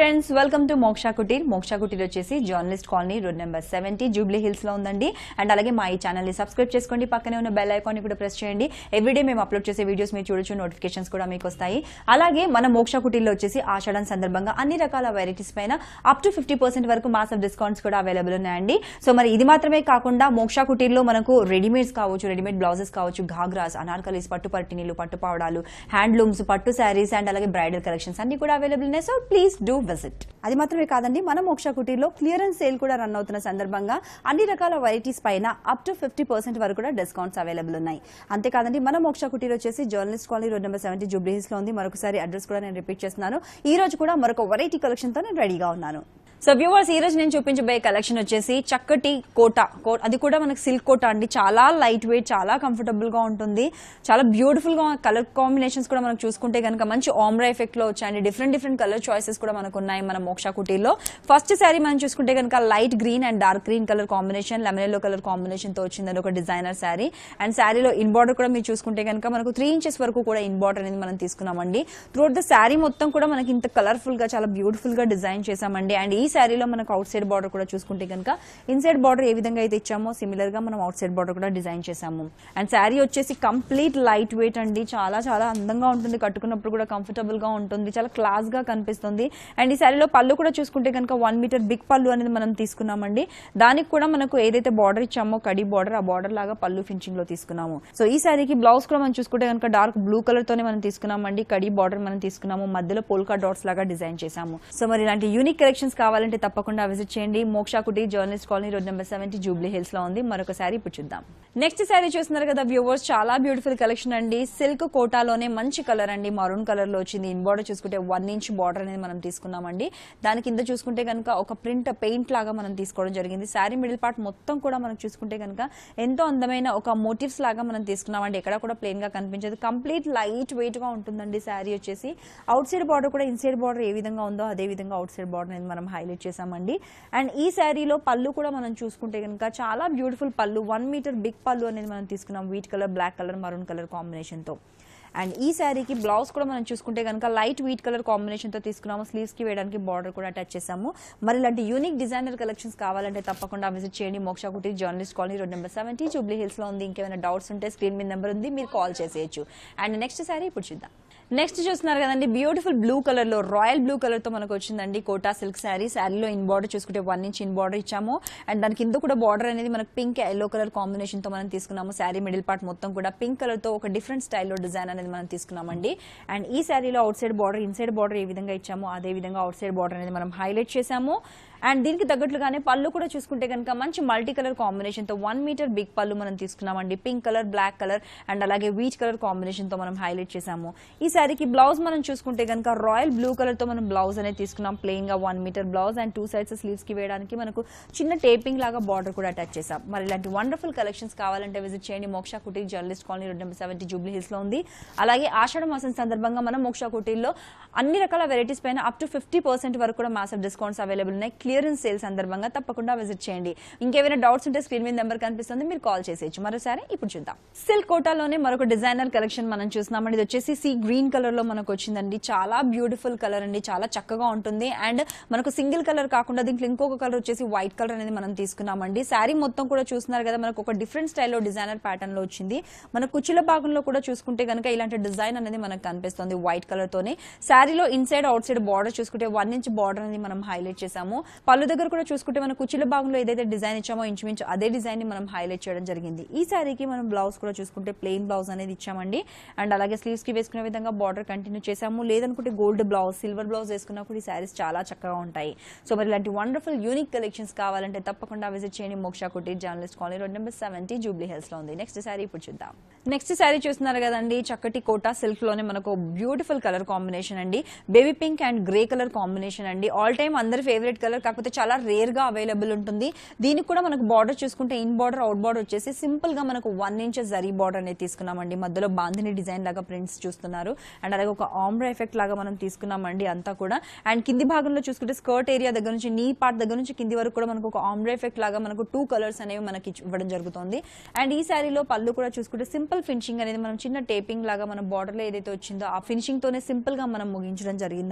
friends welcome to Moksha Kuteer Moksha Kuteer వచ్చేసి journalist colony road number seventy Jubilee Hills లో ఉందండి అండ్ అలాగే మా ఈ ఛానల్ ని సబ్స్క్రైబ్ చేసుకోండి పక్కనే ఉన్న బెల్ ఐకాన్ ని కూడా ప్రెస్ చేయండి ఎవ్రీడే మేము అప్లోడ్ చేసే వీడియోస్ మీరు చూడొచ్చు నోటిఫికేషన్స్ కూడా మీకు వస్తాయి అలాగే మన మోక్షా కుటీర్లో వచ్చేసి ఆషాఢం సందర్భంగా అన్ని రకాల వెరైటీస్ పైన అప్ టు ఫిఫ్టీ పర్సెంట్ వరకు మాసఫ్ డిస్కౌంట్స్ కూడా అవైలబుల్ ఉన్నాయండి సో మరి ఇది మాత్రమే కాకుండా మోక్షా కుటీర్లో మనకు రెడీమేడ్స్ కావచ్చు రెడీమేడ్ బ్లౌజెస్ కావచ్చు ఘాగ్రాస్ అనార్కలీస్ పట్టు పట్టినీలు పట్టు పావడాలు హ్యాండ్లూమ్స్ పట్టు శారీస్ అండ్ అలాగే బ్రైడల్ కలెక్షన్స్ అన్ని కూడా అవైలబుల్ ఉన్నాయి సో ప్లీజ్ డూ విజిట్ అది మాత్రమే కాదండి మన మోక్ష కుటీర్లో క్లియరెన్స్ సేల్ కూడా రన్ అవుతున్న సందర్భంగా అన్ని రకాల వెరైటీస్ పైన అప్ టు ఫిఫ్టీ పర్సెంట్ వరకు కూడా డిస్కౌంట్స్ అవైలబుల్ ఉన్నాయి అంతేకాదండి మన మోక్ష కుటీర్ వచ్చేసి journalist colony road number seventy Jubilee Hills లో ఉంది మరొకసారి అడ్రస్ కూడా నేను రిపీట్ చేస్తున్నాను ఈ రోజు కూడా మరొక వెరైటీ కలెక్షన్ తో నేను రెడీగా ఉన్నాను సో వ్యూవర్స్ ఈ రోజు నేను చూపించబోయే కలెక్షన్ వచ్చేసి చక్కటి కోట కో- అది కూడా మనకి సిల్క్ కోట అండి చాలా లైట్ వెయిట్ చాలా కంఫర్టబుల్ గా ఉంటుంది చాలా బ్యూటిఫుల్ గా కలర్ కాంబినేషన్స్ కూడా మనం చూసుకుంటే కనుక మంచి ఆమ్రా ఎఫెక్ట్ లో వచ్చాయండి డిఫరెంట్ డిఫరెంట్ కలర్ చాయిసెస్ కూడా మనకు ఉన్నాయి మన మోక్ష కుటీర్లో ఫస్ట్ శారీ మనం చూసుకుంటే కనుక light green and dark green colour combination lemon yellow colour combination తో వచ్చిందని ఒక డిజైనర్ శారీ అండ్ శారీలో ఇన్ బార్డర్ కూడా మీరు చూసుకుంటే కనుక మనకు త్రీ ఇంచెస్ వరకు కూడా ఇన్ బార్డర్ అనేది మనం తీసుకున్నామండి త్రూఅవుట్ ద శారీ మొత్తం కూడా మనకి ఇంత కలర్ఫుల్ గా చాలా బ్యూటిఫుల్ గా డిజైన్ చేసామండి అండ్ ఈ శారీలో మనకు అవుట్ సైడ్ బార్డర్ కూడా చూసుకుంటే కనుక ఇన్సైడ్ బార్డర్ ఏ విధంగా అయితే ఇచ్చామో సిమిలర్ గా మనం అవుట్ సైడ్ బార్డర్ కూడా డిజైన్ చేసాము అండ్ శారీ వచ్చేసి కంప్లీట్ లైట్ వెయిట్ అండి చాలా చాలా అందంగా ఉంటుంది కట్టుకున్నప్పుడు కూడా కంఫర్టబుల్ గా ఉంటుంది చాలా క్లాస్ గా కనిపిస్తుంది అండ్ ఈ శారీలో పళ్ళు కూడా చూసుకుంటే కనుక వన్ మీటర్ బిగ్ పళ్ళు అనేది మనం తీసుకున్నామండి దానికి కూడా మనకు ఏదైతే బార్డర్ ఇచ్చామో కడి బార్డర్ ఆ బార్డర్ లాగా పళ్ళు ఫినిషింగ్ లో తీసుకున్నాము సో ఈ శారీకి బ్లౌజ్ కూడా మనం చూసుకుంటే కనుక డార్క్ బ్లూ కలర్ తోనే మనం తీసుకున్నామండి కడి బార్డర్ మనం తీసుకున్నాము మధ్యలో పోల్కా డాట్స్ లాగా డిజైన్ చేసాము సో మరి ఇలాంటి యూనిక్ కలెక్షన్స్ కావాలంటే తప్పకుండా విజిట్ చేయండి Moksha Kuteer journalist colony road number seventy Jubilee Hills లో ఉంది మరొక శారీ ఇప్పుడు చూద్దాం నెక్స్ట్ శారీ చూస్తున్నారు కదా వ్యూవర్స్ చాలా బ్యూటిఫుల్ కలెక్షన్ అండి సిల్క్ కోటాలోనే మంచి కలర్ అండి మరూన్ కలర్ లో వచ్చింది ఇన్ బార్డర్ చూసుకుంటే వన్ ఇంచ్ బార్డర్ అనేది మనం తీసుకున్నామండి దాని కింద చూసుకుంటే కనుక ఒక ప్రింట్ పెయింట్ లాగా మనం తీసుకోవడం జరిగింది శారీ మిడిల్ పార్ట్ మొత్తం కూడా మనం చూసుకుంటే కనుక ఎంతో అందమైన ఒక మోటివ్స్ లాగా మనం తీసుకున్నామండి ఎక్కడ కూడా ప్లెయిన్ గా కనిపించదు కంప్లీట్ లైట్ వెయిట్ గా ఉంటుందండి శారీ వచ్చేసి అవుట్ సైడ్ బార్డర్ కూడా ఇన్సైడ్ బార్డర్ ఏ విధంగా ఉందో అదే విధంగా అవుట్ సైడ్ బార్డర్ అనేది మనం హైలైట్ చేసామండి అండ్ ఈ శారీలో పళ్ళు కూడా మనం చూసుకుంటే కనుక చాలా బ్యూటిఫుల్ పళ్ళు వన్ మీటర్ బిగ్ పళ్ళు అనేది మనం తీసుకున్నాం wheat colour black colour maroon colour combination తో అండ్ ఈ శారీకి బ్లౌజ్ కూడా మనం చూసుకుంటే కనుక లైట్ వీట్ కలర్ కాంబినేషన్ తో తీసుకున్నాము స్లీవ్స్ కి వేయడానికి బార్డర్ కూడా అటాచ్ చేసాము మరి ఇలాంటి యూనిక్ డిజైనర్ కలెక్షన్స్ కావాలంటే తప్పకుండా విజిట్ చేయండి Moksha Kuteer journalist colony road number seventy Jubilee Hills లో ఉంది ఇంకేమైనా డౌట్స్ ఉంటే స్క్రీన్ మీద నెంబర్ ఉంది మీరు కాల్ చేసేయచ్చు అండ్ నెక్స్ట్ శారీ ఇప్పుడు చూద్దాం నెక్స్ట్ చూస్తున్నారు కదండి బ్యూటిఫుల్ బ్లూ కలర్ లో రాయల్ బ్లూ కలర్ తో మనకు వచ్చిందండి కోటా సిల్క్ శారీ శారీలో ఇన్ బార్డర్ చూసుకుంటే వన్ ఇంచ్ ఇన్ బార్డర్ ఇచ్చాము అండ్ దాని కింద కూడా బార్డర్ అనేది మనకు పింక్ ఎల్లో కలర్ కాంబినేషన్ తో మనం తీసుకున్నాము శారీ మిడిల్ పార్ట్ మొత్తం కూడా పింక్ కలర్ తో ఒక డిఫరెంట్ స్టైల్లో డిజైన్ అనేది మనం తీసుకున్నామండి అండ్ ఈ శారీలో outside border inside border ఏ విధంగా ఇచ్చామో అదే విధంగా అవుట్ సైడ్ బార్డర్ అనేది మనం హైలైట్ చేసాము అండ్ దీనికి తగ్గట్లుగానే పళ్ళు కూడా చూసుకుంటే కనుక మంచి మల్టీ కలర్ కాంబినేషన్ తో వన్ మీటర్ బిగ్ పళ్ళు మనం తీసుకున్నామండి pink colour black colour and అలాగే వీచ్ కలర్ కాంబినేషన్ తో మనం హైలైట్ చేసాము ఈ శారీకి బ్లౌజ్ మనం చూసుకుంటే కనుక రాయల్ బ్లూ కలర్ తో మనం బ్లౌజ్ అనేది తీసుకున్నాం ప్లెయిన్ గా one metre blouse and two sides sleeves కి వేయడానికి మనకు చిన్న టేపింగ్ లాగా బార్డర్ కూడా అటాచ్ చేసాం మరి ఇలాంటి వండర్ఫుల్ కలెక్షన్స్ కావాలంటే విజిట్ చేయండి Moksha Kutir journalist colony road number seventy Jubilee Hills లో ఉంది అలాగే ఆషాఢ మాసం సందర్భంగా మనం మోక్షా కుటీర్లో అన్ని రకాల వెరైటీస్ పైన అప్ టు ఫిఫ్టీ పర్సెంట్ వరకు కూడా మాసఫ్ డిస్కౌంట్స్ అవైలబుల్ ఉన్నాయి క్లియరెన్స్ సేల్ సందర్భంగా తప్పకుండా విజిట్ చేయండి ఇంకేమైనా డౌట్స్ ఉంటే స్క్రీన్ మీద నెంబర్ కనిపిస్తుంది మీరు కాల్ చేసేయచ్చు మరోసారి ఇప్పుడు చూద్దాం సిల్క్ కోటాలోనే మరొక డిజైనర్ కలెక్షన్ మనం చూస్తున్నామండి ఇది వచ్చేసి సీ గ్రీన్ కలర్ లో మనకు వచ్చిందండి చాలా బ్యూటిఫుల్ కలర్ అండి చాలా చక్కగా ఉంటుంది అండ్ మనకు సింగిల్ కలర్ కాకుండా దీంట్లో ఇంకొక కలర్ వచ్చేసి వైట్ కలర్ అనేది మనం తీసుకున్నామండి శారీ మొత్తం కూడా చూస్తున్నారు కదా మనకు ఒక డిఫరెంట్ స్టైల్లో డిజైనర్ ప్యాటర్న్ లో వచ్చింది మన కుచ్చుల భాగంలో కూడా చూసుకుంటే కనుక ఇలాంటి డిజైన్ అనేది మనకు కనిపిస్తుంది వైట్ కలర్ తోనే శారీలో ఇన్సైడ్ అవుట్ సైడ్ బార్డర్ చూసుకుంటే వన్ ఇంచ్ బార్డర్ అనేది మనం హైలైట్ చేసాము పళ్ళు దగ్గర కూడా చూసుకుంటే మన కుచ్చుల భాగంలో ఏదైతే డిజైన్ ఇచ్చామో ఇంచుమించు అదే డిజైన్ ని మనం హైలైట్ చేయడం జరిగింది ఈ శారీకి మనం బ్లౌజ్ కూడా చూసుకుంటే ప్లెయిన్ బ్లౌజ్ అనేది ఇచ్చామండి అండ్ అలాగే స్లీవ్స్ కి వేసుకునే విధంగా బార్డర్ కంటిన్యూ చేసాము లేదనుకుంటే గోల్డ్ బ్లౌజ్ సిల్వర్ బ్లౌజ్ వేసుకున్నా కూడా ఈ శారీస్ చాలా చక్కగా ఉంటాయి సో మరి ఇలాంటి వండర్ఫుల్ యూనిక్ కలెక్షన్స్ కావాలంటే తప్పకుండా విజిట్ చేయండి Moksha Kutir journalist colony road number seventy Jubilee Hills లో ఉంది నెక్స్ట్ శారీ ఇప్పుడు చూద్దాం నెక్స్ట్ శారీ చూస్తున్నారు కదండి చక్కటి కోటా సిల్క్ లోనే మనకు బ్యూటిఫుల్ కలర్ కాంబినేషన్ అండి baby pink and grey colour combination అండి ఆల్ టైమ్ అందరి ఫేవరెట్ కలర్ కాకపోతే చాలా రేర్ గా అవైలబుల్ ఉంటుంది దీనికి కూడా మనకు బార్డర్ చూసుకుంటే ఇన్ బార్డర్ అవుట్ బార్డర్ వచ్చేసి సింపుల్ గా మనకు వన్ ఇంచ్ జరీ బార్డర్ అనేది తీసుకున్నామండి మధ్యలో బాంధిని డిజైన్ లాగా ప్రింట్స్ చూస్తున్నారు అండ్ అలాగే ఒక ఆమ్రా ఎఫెక్ట్ లాగా మనం తీసుకున్నామండి అంతా కూడా అండ్ కింది భాగంలో చూసుకుంటే స్కర్ట్ ఏరియా దగ్గర నుంచి నీ పార్ట్ దగ్గర నుంచి కింది వరకు కూడా మనకు ఒక ఆమ్రా ఎఫెక్ట్ లాగా మనకు టూ కలర్స్ అనేవి మనకి ఇచ్చి- ఇవ్వడం జరుగుతుంది అండ్ ఈ శారీలో పళ్ళు కూడా చూసుకుంటే సింపుల్ ఫినిషింగ్ అనేది మనం చిన్న టేపింగ్ లాగా మన బార్డర్ లో ఏదైతే వచ్చిందో ఆ ఫినిషింగ్ తోనే సింపుల్ గా మనం ముగించడం జరిగిందండి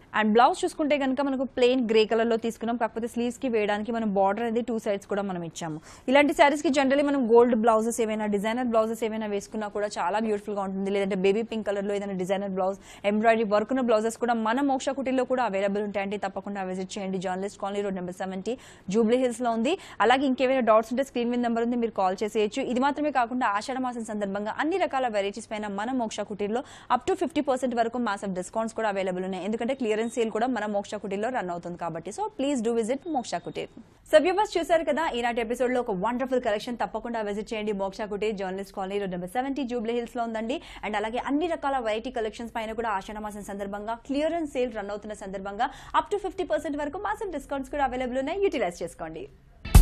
అండ్ బ్లౌజ్ చూసుకుంటే కనుక మనకు ప్లెయిన్ గ్రే కలర్ లో తీసుకున్నాం కాకపోతే స్లీవ్స్ కి వేయడానికి మనం బార్డర్ అనేది టూ సైడ్స్ కూడా మనం ఇచ్చాము ఇలాంటి శారీస్ కి జనరల్లీ మనం గోల్డ్ బ్లౌజెస్ ఏమైనా డిజైనర్ బ్లౌజెస్ ఏమైనా వేసుకున్నా కూడా చాలా బ్యూటిఫుల్ గా ఉంటుంది లేదంటే బేబీ పింక్ కలర్ లో ఏదైనా డిజైనర్ బ్లౌజ్ ఎంబ్రాయిడరీ వర్క్ ఉన్న బ్లౌజెస్ కూడా మన మోక్ష కుటీలో కూడా అవైలబుల్ ఉంటాయండి తప్పకుండా విజిట్ చేయండి journalist colony road number seventy Jubilee Hills లో ఉంది అలాగే ఇంకేమైనా డౌట్స్ ఉంటే స్క్రీన్ మీద నెంబర్ ఉంది మీరు కాల్ చేసేయచ్చు ఇది మాత్రమే కాకుండా ఆషాఢ మాసం సందర్భంగా అన్ని రకాల వెరైటీస్ పైన మన మోక్ష కుటీర్లో అప్ టు ఫిఫ్టీ పర్సెంట్ వరకు మాసఫ్ డిస్కౌంట్స్ కూడా అవైలబుల్ ఉన్నాయి ఎందుకంటే క్లియరెన్స్ సేల్ కూడా మన మోక్ష కుటీర్లో రన్ అవుతుంది కాబట్టి సో ప్లీజ్ డూ విజిట్ మోక్ష కుటీర్ సభ్యబస్ చూశారు కదా ఈనాటి ఎపిసోడ్ లో ఒక వండర్ఫుల్ కలెక్షన్ తప్పకుండా విజిట్ చేయండి Moksha Kutir journalist colony road number seventy Jubilee Hills లో ఉందండి అండ్ అలాగే అన్ని రకాల వెరైటీ కలెక్షన్స్ పైన కూడా ఆషాఢ మాసం సందర్భంగా క్లియరెన్స్ సేల్ రన్ అవుతున్న సందర్భంగా అప్ టు ఫిఫ్టీ పర్సెంట్ వరకు మాసం డిస్కౌంట్స్ కూడా అవైలబుల్ ఉన్నాయి యూటిలైజ్ చేసుకోండి